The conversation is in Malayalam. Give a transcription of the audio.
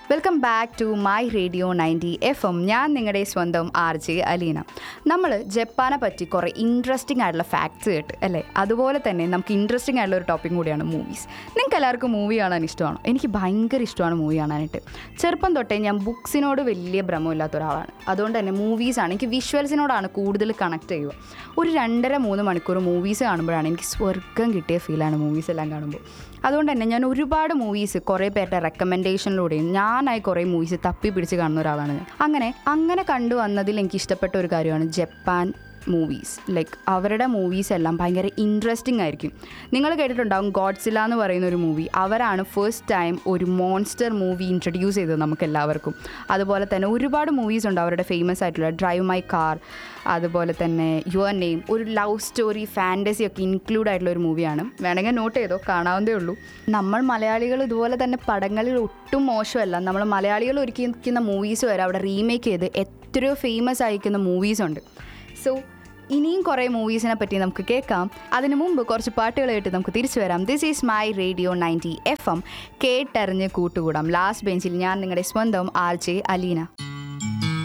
welcome back to my radio ninety F M ഞാൻ നിങ്ങളുടെ സ്വന്തം ആർ ജെ അലീന നമ്മൾ ജപ്പാനെ പറ്റി കുറേ ഇൻട്രസ്റ്റിംഗ് ആയിട്ടുള്ള ഫാക്ട്സ് കേട്ട് അല്ലേ അതുപോലെ തന്നെ നമുക്ക് ഇൻട്രസ്റ്റിംഗ് ആയിട്ടുള്ള ഒരു ടോപ്പിക് കൂടിയാണ് മൂവീസ് നിങ്ങൾക്ക് എല്ലാവർക്കും മൂവി കാണാൻ ഇഷ്ടമാണോ എനിക്ക് ഭയങ്കര ഇഷ്ടമാണ് മൂവി കാണാനായിട്ട് ചെറുപ്പം തൊട്ടേ ഞാൻ ബുക്സിനോട് വലിയ ഭ്രമമില്ലാത്ത ഒരാളാണ് അതുകൊണ്ട് തന്നെ മൂവീസാണ് എനിക്ക് വിഷ്വൽസിനോടാണ് കൂടുതൽ കണക്ട് ചെയ്യുക ഒരു രണ്ടര മൂന്ന് മണിക്കൂർ മൂവീസ് കാണുമ്പോഴാണ് എനിക്ക് സ്വർഗം കിട്ടിയ ഫീലാണ് മൂവീസ് എല്ലാം കാണുമ്പോൾ അതുകൊണ്ട് തന്നെ ഞാൻ ഒരുപാട് മൂവീസ് കുറേ പേരുടെ റെക്കമെൻഡേഷനിലൂടെയും ഞാനായി കുറേ മൂവീസ് തപ്പി പിടിച്ച് കാണുന്ന ഒരാളാണ് ഞാൻ അങ്ങനെ അങ്ങനെ കണ്ടുവന്നതിൽ എനിക്ക് ഇഷ്ടപ്പെട്ട ഒരു കാര്യമാണ് ജപ്പാൻ മൂവീസ് ലൈക്ക് അവരുടെ മൂവീസ് എല്ലാം ഭയങ്കര ഇൻട്രസ്റ്റിംഗ് ആയിരിക്കും നിങ്ങൾ കേട്ടിട്ടുണ്ടാവും ഗോഡ്സില എന്ന് പറയുന്ന ഒരു മൂവി അവരാണ് ഫസ്റ്റ് ടൈം ഒരു മോൺസ്റ്റർ മൂവി ഇൻട്രൊഡ്യൂസ് ചെയ്തത് നമുക്ക് എല്ലാവർക്കും അതുപോലെ തന്നെ ഒരുപാട് മൂവീസ് ഉണ്ട് അവരുടെ ഫേമസ് ആയിട്ടുള്ള ഡ്രൈവ് മൈ കാർ അതുപോലെ തന്നെ യുവർ നെയിം ഒരു ലവ് സ്റ്റോറി ഫാൻറ്റസി ഒക്കെ ഇൻക്ലൂഡ് ആയിട്ടുള്ള ഒരു മൂവിയാണ് വേണമെങ്കിൽ നോട്ട് ചെയ്തോ കാണാവുന്നതേ ഉള്ളൂ നമ്മൾ മലയാളികൾ ഇതുപോലെ തന്നെ പടങ്ങളിൽ ഒട്ടും മോശമല്ല നമ്മൾ മലയാളികൾ ഒരുക്കിയിരിക്കുന്ന മൂവീസ് വരെ അവിടെ റീമേക്ക് ചെയ്ത് എത്രയോ ഫേമസ് ആയിരിക്കുന്ന മൂവീസ് ഉണ്ട് സോ ഇനിയും കുറേ മൂവീസിനെ പറ്റി നമുക്ക് കേൾക്കാം അതിനു മുമ്പ് കുറച്ച് പാട്ടുകൾ കേട്ട് നമുക്ക് തിരിച്ചു വരാം this is my radio ninety F M കേട്ടറിഞ്ഞ് കൂട്ടുകൂടാം ലാസ്റ്റ് ബെഞ്ചിൽ ഞാൻ നിങ്ങളുടെ സ്വന്തം ആർ ജെ അലീന